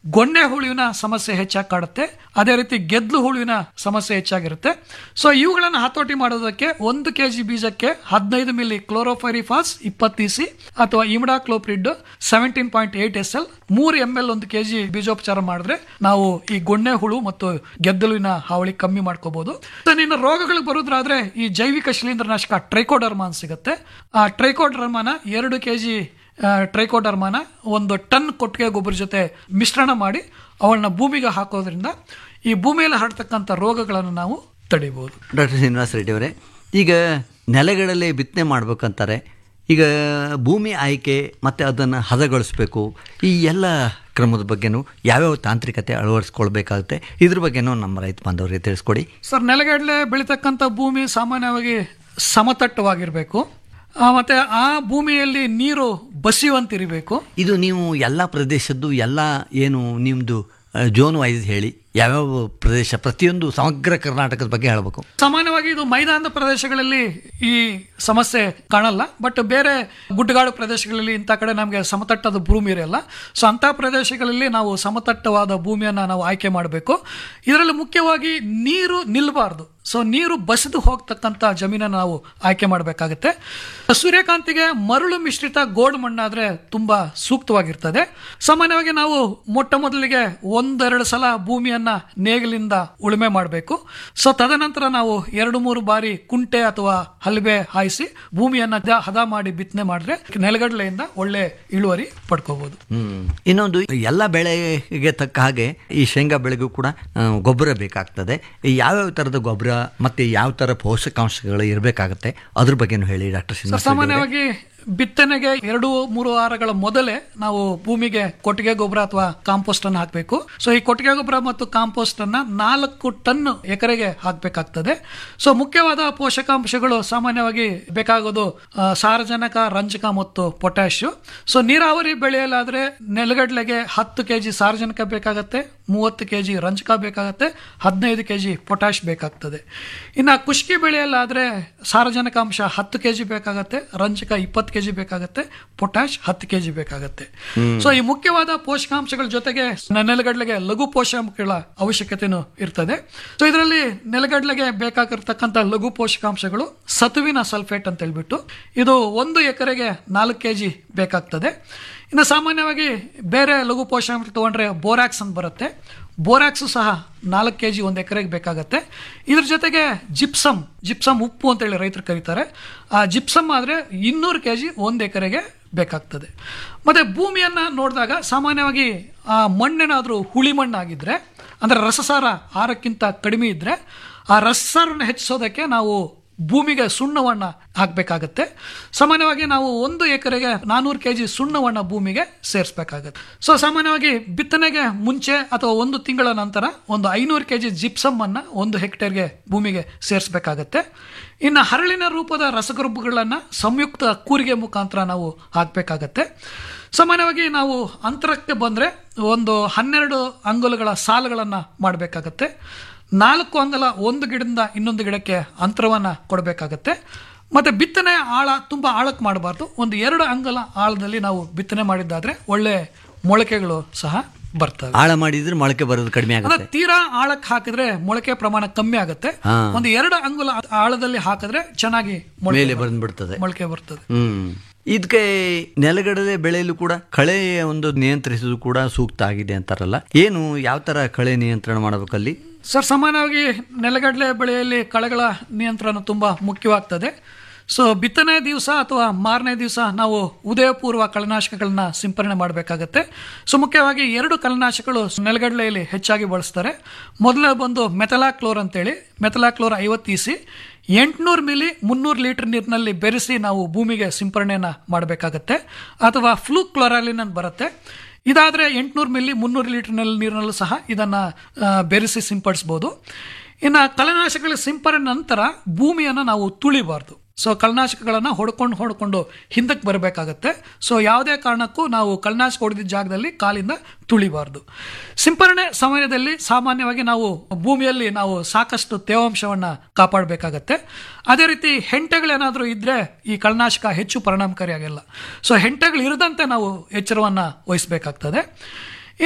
ಗೊಣ್ಣೆ ಹುಳುವಿನ ಸಮಸ್ಯೆ ಹೆಚ್ಚಾಗಿ ಕಾಡುತ್ತೆ ಅದೇ ರೀತಿ ಗೆದ್ಲು ಹುಳುವಿನ ಸಮಸ್ಯೆ ಹೆಚ್ಚಾಗಿರುತ್ತೆ ಸೊ ಇವುಗಳನ್ನು ಹತೋಟಿ ಮಾಡೋದಕ್ಕೆ ಒಂದು ಕೆಜಿ ಬೀಜಕ್ಕೆ ಹದಿನೈದು ಮಿಲಿ ಕ್ಲೋರೋಫೈರಿಫಾಸ್ ಇಪ್ಪತ್ತು ಸಿ ಅಥವಾ imidacloprid seventeen point eight S L ಮೂರು ಎಂ ಎಲ್ ಒಂದು ಕೆಜಿ ಬೀಜೋಪಚಾರ ಮಾಡಿದ್ರೆ ನಾವು ಈ ಗೊಣ್ಣೆ ಹುಳು ಮತ್ತು ಗೆದ್ದಲುವಿನ ಹಾವಳಿ ಕಮ್ಮಿ ಮಾಡ್ಕೋಬಹುದು ಇನ್ನು ರೋಗಗಳು ಬರೋದ್ರಾದ್ರೆ ಈ ಜೈವಿಕ ಶಿಲೀಂಧ್ರನಾಶಕ ಟ್ರೈಕೋಡರ್ಮಾ ಅಂತ ಸಿಗುತ್ತೆ ಆ ಟ್ರೈಕೋಡರ್ಮಾನ ಎರಡು ಕೆಜಿ ಟ್ರೈಕೋಡರ್ಮಾನ ಒಂದು ಟನ್ ಕೊಟ್ಟಿಗೆ ಗೊಬ್ಬರ ಜೊತೆ ಮಿಶ್ರಣ ಮಾಡಿ ಅವಳನ್ನ ಭೂಮಿಗೆ ಹಾಕೋದ್ರಿಂದ ಈ ಭೂಮಿಯಲ್ಲಿ ಹರಡ್ತಕ್ಕಂಥ ರೋಗಗಳನ್ನು ನಾವು ತಡಿಬಹುದು ಡಾಕ್ಟರ್ ಶ್ರೀನಿವಾಸ ರೆಡ್ಡಿ ಅವರೇ ಈಗ ನೆಲಗಳಲ್ಲಿ ಬಿತ್ತನೆ ಮಾಡ್ಬೇಕಂತಾರೆ ಈಗ ಭೂಮಿ ಆಯ್ಕೆ ಮತ್ತು ಅದನ್ನು ಹದಗೊಳಿಸ್ಬೇಕು ಈ ಎಲ್ಲ ಕ್ರಮದ ಬಗ್ಗೆನೂ ಯಾವ್ಯಾವ ತಾಂತ್ರಿಕತೆ ಅಳವಡಿಸ್ಕೊಳ್ಬೇಕಾಗುತ್ತೆ ಇದ್ರ ಬಗ್ಗೆನೂ ನಮ್ಮ ರೈತ ಬಾಂಧವರಿಗೆ ತಿಳಿಸ್ಕೊಡಿ ಸರ್ ನೆಲಗಡಲೆ ಬೆಳೀತಕ್ಕಂಥ ಭೂಮಿ ಸಾಮಾನ್ಯವಾಗಿ ಸಮತಟ್ಟವಾಗಿರಬೇಕು ಮತ್ತೆ ಆ ಭೂಮಿಯಲ್ಲಿ ನೀರು ಬಸಿಯುವಂತಿರಬೇಕು ಇದು ನೀವು ಎಲ್ಲ ಪ್ರದೇಶದ್ದು ಎಲ್ಲ ಏನು ನಿಮ್ಮದು ಜೋನ್ ವೈಸ್ ಹೇಳಿ ಯಾವ್ಯಾವ ಪ್ರದೇಶ ಪ್ರತಿಯೊಂದು ಸಮಗ್ರ ಕರ್ನಾಟಕದ ಬಗ್ಗೆ ಹೇಳಬೇಕು ಸಾಮಾನ್ಯವಾಗಿ ಇದು ಮೈದಾನದ ಪ್ರದೇಶಗಳಲ್ಲಿ ಈ ಸಮಸ್ಯೆ ಕಾಣಲ್ಲ ಬಟ್ ಬೇರೆ ಗುಡ್ಡಗಾಡು ಪ್ರದೇಶಗಳಲ್ಲಿ ಇಂಥ ಕಡೆ ನಮಗೆ ಸಮತಟ್ಟದ ಭೂಮಿ ಇರಲ್ಲ ಸೊ ಅಂಥ ಪ್ರದೇಶಗಳಲ್ಲಿ ನಾವು ಸಮತಟ್ಟವಾದ ಭೂಮಿಯನ್ನು ನಾವು ಆಯ್ಕೆ ಮಾಡಬೇಕು ಇದರಲ್ಲಿ ಮುಖ್ಯವಾಗಿ ನೀರು ನಿಲ್ಲಬಾರ್ದು ಸೊ ನೀರು ಬಸಿದು ಹೋಗ್ತಕ್ಕಂಥ ಜಮೀನನ್ನು ನಾವು ಆಯ್ಕೆ ಮಾಡಬೇಕಾಗುತ್ತೆ ಸೂರ್ಯಕಾಂತಿಗೆ ಮರಳು ಮಿಶ್ರಿತ ಗೋಡು ಮಣ್ಣಾದ್ರೆ ತುಂಬಾ ಸೂಕ್ತವಾಗಿರ್ತದೆ ಸಾಮಾನ್ಯವಾಗಿ ನಾವು ಮೊಟ್ಟ ಮೊದಲಿಗೆ ಒಂದೆರಡು ಸಲ ಭೂಮಿಯನ್ನ ನೇಗಿಲಿಂದ ಉಳುಮೆ ಮಾಡಬೇಕು ಸೊ ತದನಂತರ ನಾವು ಎರಡು ಮೂರು ಬಾರಿ ಕುಂಟೆ ಅಥವಾ ಹಲ್ಬೆ ಹಾಯಿಸಿ ಭೂಮಿಯನ್ನ ದ- ಹದ ಮಾಡಿ ಬಿತ್ತನೆ ಮಾಡಿದ್ರೆ ನೆಲಗಡಲೆಯಿಂದ ಒಳ್ಳೆ ಇಳುವರಿ ಪಡ್ಕೋಬಹುದು ಹ್ಮ್. ಇನ್ನೊಂದು ಎಲ್ಲ ಬೆಳೆಗೆ ತಕ್ಕ ಹಾಗೆ ಈ ಶೇಂಗಾ ಬೆಳೆಗೂ ಕೂಡ ಆ, ಗೊಬ್ಬರ ಬೇಕಾಗ್ತದೆ ಈ ಯಾವ್ಯಾವ ಥರದ ಗೊಬ್ಬರ ಮತ್ತು ಯಾವ ಥರ ಪೋಷಕಾಂಶಗಳು ಇರಬೇಕಾಗತ್ತೆ ಅದ್ರ ಬಗ್ಗೆನೂ ಹೇಳಿ ಡಾಕ್ಟರ್ ಶ್ರೀನಿವಾಸ ರೆಡ್ಡಿ ಅವರೇ. ಸಾಮಾನ್ಯವಾಗಿ ಬಿತ್ತನೆಗೆ ಎರಡು ಮೂರು ವಾರಗಳ ಮೊದಲೇ ನಾವು ಭೂಮಿಗೆ ಕೊಟ್ಟಿಗೆ ಗೊಬ್ಬರ ಅಥವಾ ಕಾಂಪೋಸ್ಟ್ ಅನ್ನು ಹಾಕಬೇಕು ಸೊ ಈ ಕೊಟ್ಟಿಗೆ ಗೊಬ್ಬರ ಮತ್ತು ಕಾಂಪೋಸ್ಟ್ ಅನ್ನ ನಾಲ್ಕು ಟನ್ ಎಕರೆಗೆ ಹಾಕಬೇಕಾಗ್ತದೆ ಸೊ ಮುಖ್ಯವಾದ ಪೋಷಕಾಂಶಗಳು ಸಾಮಾನ್ಯವಾಗಿ ಬೇಕಾಗೋದು ಆ, ಸಾರಜನಕ ರಂಜಕ ಮತ್ತು ಪೊಟ್ಯಾಶ್ ಸೊ ನೀರಾವರಿ ಬೆಳೆಯಲಾದ್ರೆ ನೆಲಗಡಲೆಗೆ ಹತ್ತು ಕೆಜಿ ಸಾರಜನಕ ಬೇಕಾಗತ್ತೆ ಮೂವತ್ತು ಕೆಜಿ ರಂಜಕ ಬೇಕಾಗತ್ತೆ ಹದಿನೈದು ಕೆಜಿ ಪೊಟ್ಯಾಶ್ ಬೇಕಾಗ್ತದೆ ಇನ್ನು ಕುಷ್ಕಿ ಬೆಳೆಯಲ್ಲಾದ್ರೆ ಸಾರಜನಕಾಂಶ ಹತ್ತು ಕೆಜಿ ಬೇಕಾಗತ್ತೆ ರಂಜಕ ಇಪ್ಪತ್ತು ಕೆಜಿ ಬೇಕಾಗತ್ತೆ ಪೊಟ್ಯಾಶ್ ಹತ್ತು ಕೆಜಿ ಬೇಕಾಗತ್ತೆ ಸೊ ಈ ಮುಖ್ಯವಾದ ಪೋಷಕಾಂಶಗಳ ಜೊತೆಗೆ ನ- ನೆಲಗಡಲೆಗೆ ಲಘು ಪೋಷಕಾಂಶಗಳ ಅವಶ್ಯಕತೆನೂ ಇರ್ತದೆ ಸೊ ಇದರಲ್ಲಿ ನೆಲಗಡಲೆಗೆ ಬೇಕಾಗಿರ್ತಕ್ಕಂಥ ಲಘು ಪೋಷಕಾಂಶಗಳು ಸತುವಿನ ಸಲ್ಫೇಟ್ ಅಂತ ಹೇಳ್ಬಿಟ್ಟು ಇದು ಒಂದು ಎಕರೆಗೆ ನಾಲ್ಕು ಕೆಜಿ ಬೇಕಾಗ್ತದೆ ಇನ್ನು ಸಾಮಾನ್ಯವಾಗಿ ಬೇರೆ ಲಘು ಪೋಷಕಾಂಶ ತಗೊಂಡ್ರೆ ಬೋರಾಕ್ಸ್ ಅಂತ ಬರುತ್ತೆ ಬೋರಾಕ್ಸು ಸಹ ನಾಲ್ಕು ಕೆ ಜಿ ಒಂದು ಎಕರೆಗೆ ಬೇಕಾಗತ್ತೆ ಇದ್ರ ಜೊತೆಗೆ ಜಿಪ್ಸಮ್ ಜಿಪ್ಸಮ್ ಉಪ್ಪು ಅಂತೇಳಿ ರೈತರು ಕರೀತಾರೆ ಆ ಜಿಪ್ಸಮ್ ಆದರೆ ಇನ್ನೂರು ಕೆ ಜಿ ಒಂದು ಎಕರೆಗೆ ಬೇಕಾಗ್ತದೆ ಮತ್ತು ಭೂಮಿಯನ್ನು ನೋಡಿದಾಗ ಸಾಮಾನ್ಯವಾಗಿ ಆ ಮಣ್ಣೇನಾದರೂ ಹುಳಿ ಮಣ್ಣಾಗಿದ್ದರೆ ಅಂದರೆ ರಸಸಾರ ಆರಕ್ಕಿಂತ ಕಡಿಮೆ ಇದ್ದರೆ ಆ ರಸಸಾರವನ್ನು ಹೆಚ್ಚಿಸೋದಕ್ಕೆ ನಾವು ಭೂಮಿಗೆ ಸುಣ್ಣವನ್ನ ಹಾಕಬೇಕಾಗತ್ತೆ ಸಾಮಾನ್ಯವಾಗಿ ನಾವು ಒಂದು ಎಕರೆಗೆ ನಾನೂರು ಕೆಜಿ ಸುಣ್ಣವನ್ನ ಭೂಮಿಗೆ ಸೇರಿಸಬೇಕಾಗತ್ತೆ ಸೊ ಸಾಮಾನ್ಯವಾಗಿ ಬಿತ್ತನೆಗೆ ಮುಂಚೆ ಅಥವಾ ಒಂದು ತಿಂಗಳ ನಂತರ ಒಂದು ಐನೂರು ಕೆಜಿ ಜಿಪ್ಸಮ್ ಅನ್ನ ಒಂದು ಹೆಕ್ಟೇರ್ಗೆ ಭೂಮಿಗೆ ಸೇರಿಸಬೇಕಾಗತ್ತೆ ಇನ್ನು ಹರಳಿನ ರೂಪದ ರಸಗೊಬ್ಬರಗಳನ್ನ ಸಂಯುಕ್ತ ಕೂರಿಗೆ ಮುಖಾಂತರ ನಾವು ಹಾಕಬೇಕಾಗತ್ತೆ ಸಾಮಾನ್ಯವಾಗಿ ನಾವು ಅಂತರಕ್ಕೆ ಬಂದರೆ ಒಂದು ಹನ್ನೆರಡು ಅಂಗುಲಗಳ ಸಾಲುಗಳನ್ನು ಮಾಡಬೇಕಾಗತ್ತೆ ನಾಲ್ಕು ಅಂಗಲ ಒಂದು ಗಿಡದಿಂದ ಇನ್ನೊಂದು ಗಿಡಕ್ಕೆ ಅಂತರವನ್ನು ಕೊಡಬೇಕಾಗತ್ತೆ ಮತ್ತು ಬಿತ್ತನೆ ಆಳ ತುಂಬ ಆಳಕ್ಕೆ ಮಾಡಬಾರ್ದು ಒಂದು ಎರಡು ಅಂಗಲ ಆಳದಲ್ಲಿ ನಾವು ಬಿತ್ತನೆ ಮಾಡಿದ್ದಾದ್ರೆ ಒಳ್ಳೆ ಮೊಳಕೆಗಳು ಸಹ ಬರ್ತವೆ ಆಳ ಮಾಡಿದ್ರೆ ಮೊಳಕೆ ಬರೋದು ಕಡಿಮೆ ಅಂದ್ರೆ ಆಗುತ್ತೆ ತೀರಾ ಆಳಕ್ಕೆ ಹಾಕಿದ್ರೆ ಮೊಳಕೆ ಪ್ರಮಾಣ ಕಮ್ಮಿ ಆಗುತ್ತೆ ಹಾ. ಒಂದು ಎರಡು ಅಂಗುಲ ಆಳದಲ್ಲಿ ಹಾಕಿದ್ರೆ ಚೆನ್ನಾಗಿ ಮೊಳಕೆ ಮೇಲೆ ಬರ್ತದೆ. ಬಂದ್ಬಿಡ್ತದೆ ಮೊಳಕೆ ಬರ್ತದೆ ಹ್ಮ್ ಇದಕ್ಕೆ ನೆಲಗಡಲೆ ಬೆಳೆಯಲು ಕೂಡ ಕಳೆಯ ಒಂದು ನಿಯಂತ್ರಿಸುವುದು ಕೂಡ ಸೂಕ್ತ ಆಗಿದೆ ಅಂತಾರಲ್ಲ ಏನು ಯಾವ ತರ ಕಳೆ ನಿಯಂತ್ರಣ ಮಾಡಬೇಕಲ್ಲಿ ಸರ್ ಸಾಮಾನ್ಯವಾಗಿ ನೆಲಗಡಲೆ ಬೆಳೆಯಲ್ಲಿ ಕಳೆಗಳ ನಿಯಂತ್ರಣ ತುಂಬಾ ಮುಖ್ಯವಾಗ್ತದೆ ಸೊ ಬಿತ್ತನೆ ದಿವಸ ಅಥವಾ ಮಾರನೇ ದಿವಸ ನಾವು ಉದಯಪೂರ್ವ ಕಳೆನಾಶಕಗಳನ್ನ ಸಿಂಪರಣೆ ಮಾಡಬೇಕಾಗತ್ತೆ ಸೊ ಮುಖ್ಯವಾಗಿ ಎರಡು ಕಳೆನಾಶಕಗಳು ನೆಲಗಡಲೆಯಲ್ಲಿ ಹೆಚ್ಚಾಗಿ ಬಳಸ್ತಾರೆ ಮೊದಲೇ ಬಂದು ಮೆಥಲಾಕ್ಲೋರ್ ಅಂತೇಳಿ ಮೆಥಲಾಕ್ಲೋರ್ ಐವತ್ತು ಇಸಿ ಎಂಟುನೂರು ಮಿಲಿ ಮುನ್ನೂರು ಲೀಟರ್ ನೀರಿನಲ್ಲಿ ಬೆರೆಸಿ ನಾವು ಭೂಮಿಗೆ ಸಿಂಪರಣೆಯನ್ನ ಮಾಡಬೇಕಾಗತ್ತೆ ಅಥವಾ ಫ್ಲೂ ಕ್ಲೋರಾಲಿನ್ ಅಂತ ಬರುತ್ತೆ ಇದಾದರೆ ಎಂಟುನೂರು ಮಿಲಿ ಮುನ್ನೂರು ಲೀಟರ್ ನೀರಿನಲ್ಲೂ ಸಹ ಇದನ್ನು ಬೆರೆಸಿ ಸಿಂಪಡಿಸ್ಬೋದು ಇನ್ನು ಕಳೆನಾಶಕಗಳ ಸಿಂಪರಣೆ ನಂತರ ಭೂಮಿಯನ್ನು ನಾವು ತುಳಿಬಾರ್ದು ಸೊ ಕಳೆನಾಶಕಗಳನ್ನು ಹೊಡ್ಕೊಂಡು ಹೊಡ್ಕೊಂಡು ಹಿಂದಕ್ಕೆ ಬರಬೇಕಾಗತ್ತೆ ಸೊ ಯಾವುದೇ ಕಾರಣಕ್ಕೂ ನಾವು ಕಳೆನಾಶಕ ಹೊಡೆದಿದ್ದ ಜಾಗದಲ್ಲಿ ಕಾಲಿಂದ ತುಳಿಬಾರ್ದು ಸಿಂಪರಣೆ ಸಮಯದಲ್ಲಿ ಸಾಮಾನ್ಯವಾಗಿ ನಾವು ಭೂಮಿಯಲ್ಲಿ ನಾವು ಸಾಕಷ್ಟು ತೇವಾಂಶವನ್ನು ಕಾಪಾಡಬೇಕಾಗತ್ತೆ ಅದೇ ರೀತಿ ಹೆಂಟೆಗಳೇನಾದರೂ ಇದ್ದರೆ ಈ ಕಳೆನಾಶಕ ಹೆಚ್ಚು ಪರಿಣಾಮಕಾರಿಯಾಗಿಲ್ಲ ಸೊ ಹೆಂಟೆಗಳು ಇರದಂತೆ ನಾವು ಎಚ್ಚರವನ್ನು ವಹಿಸಬೇಕಾಗ್ತದೆ